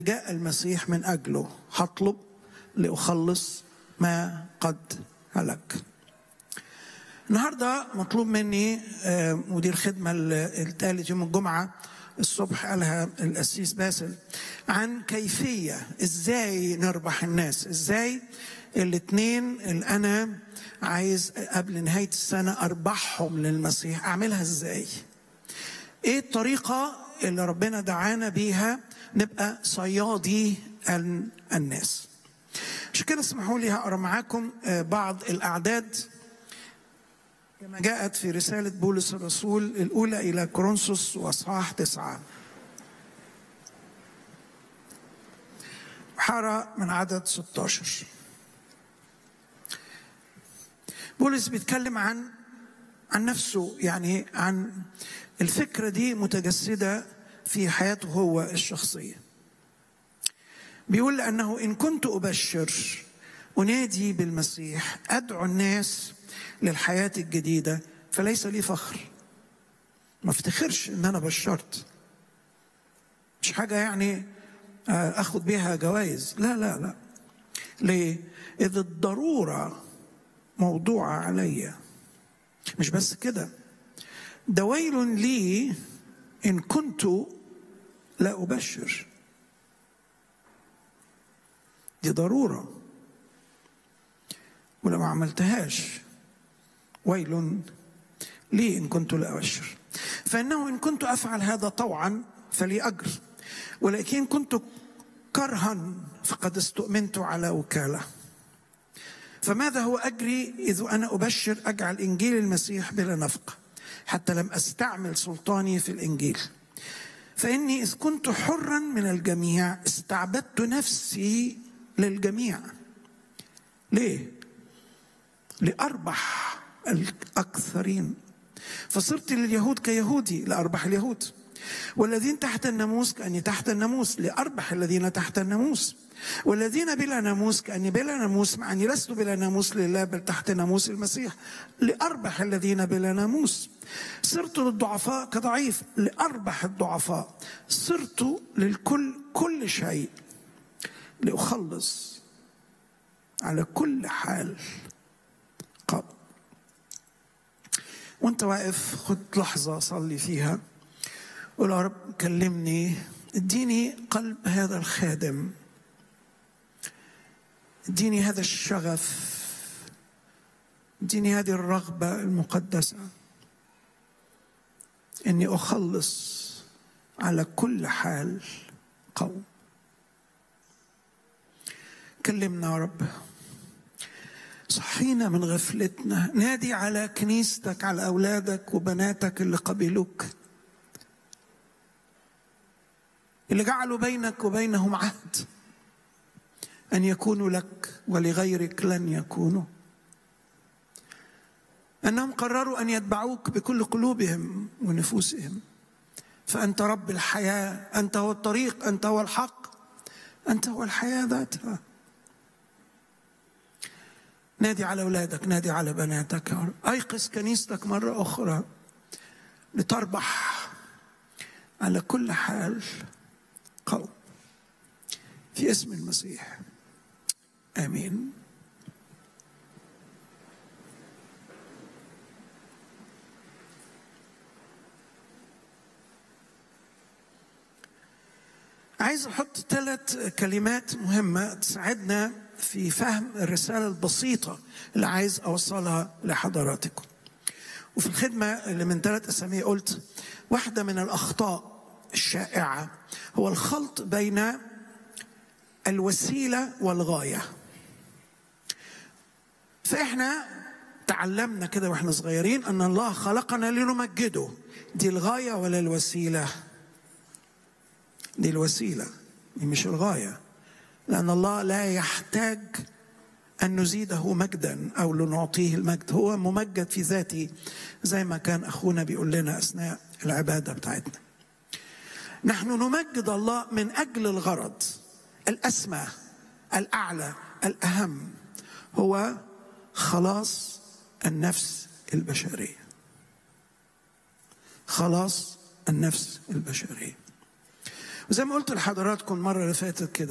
جاء المسيح من أجله هطلب لأخلص ما قد هلك النهارده مطلوب مني مدير خدمة الثالث يوم الجمعة الصبح قالها القسيس باسل عن كيفية ازاي نربح الناس ازاي الاثنين اللي انا عايز قبل نهاية السنة اربحهم للمسيح اعملها ازاي ايه الطريقة اللي ربنا دعانا بيها نبقى صيادي الناس عشان كده اسمحوا لي هقرا معاكم بعض الاعداد كما جاءت في رسالة بولس الرسول الأولى إلى كورنثوس وأصحاح تسعة حارة من عدد 16 بولس بيتكلم عن عن نفسه يعني عن الفكرة دي متجسدة في حياته هو الشخصية بيقول لأنه إن كنت أبشر أنادي بالمسيح أدعو الناس للحياة الجديدة فليس لي فخر ما افتخرش ان انا بشرت مش حاجة يعني اخد بيها جوائز لا لا لا ليه اذ الضرورة موضوعة عليا مش بس كده ده ويل لي ان كنت لا ابشر دي ضروره ولو ما عملتهاش ويل لي إن كنت لا أبشر فإنه إن كنت أفعل هذا طوعا فلي أجر ولكن كنت كرها فقد استؤمنت على وكالة فماذا هو أجري إذ أنا أبشر أجعل إنجيل المسيح بلا نفقة حتى لم أستعمل سلطاني في الإنجيل فإني إذ كنت حرا من الجميع استعبدت نفسي للجميع ليه؟ لأربح الأكثرين فصرت لليهود كيهودي لأربح اليهود والذين تحت الناموس كأني تحت الناموس لأربح الذين تحت الناموس والذين بلا ناموس كأني بلا ناموس مع أني لست بلا ناموس لله بل تحت ناموس المسيح لأربح الذين بلا ناموس صرت للضعفاء كضعيف لأربح الضعفاء صرت للكل كل شيء لأخلص على كل حال قبل وانت واقف خد لحظة صلي فيها قول يا رب كلمني اديني قلب هذا الخادم اديني هذا الشغف اديني هذه الرغبة المقدسة اني اخلص على كل حال قوم كلمنا يا رب صحينا من غفلتنا نادي على كنيستك على أولادك وبناتك اللي قبلوك اللي جعلوا بينك وبينهم عهد أن يكونوا لك ولغيرك لن يكونوا أنهم قرروا أن يتبعوك بكل قلوبهم ونفوسهم فأنت رب الحياة أنت هو الطريق أنت هو الحق أنت هو الحياة ذاتها نادي على أولادك نادي على بناتك يا رب أيقظ كنيستك مرة أخرى لتربح على كل حال قوم في اسم المسيح آمين عايز احط ثلاث كلمات مهمه تساعدنا في فهم الرساله البسيطه اللي عايز اوصلها لحضراتكم. وفي الخدمه اللي من ثلاث اسابيع قلت واحده من الاخطاء الشائعه هو الخلط بين الوسيله والغايه. فاحنا تعلمنا كده واحنا صغيرين ان الله خلقنا لنمجده دي الغايه ولا الوسيله؟ دي الوسيله دي مش الغايه لأن الله لا يحتاج أن نزيده مجدا أو لنعطيه المجد هو ممجد في ذاته زي ما كان أخونا بيقول لنا أثناء العبادة بتاعتنا نحن نمجد الله من أجل الغرض الأسمى الأعلى الأهم هو خلاص النفس البشرية خلاص النفس البشرية وزي ما قلت لحضراتكم المره اللي فاتت كده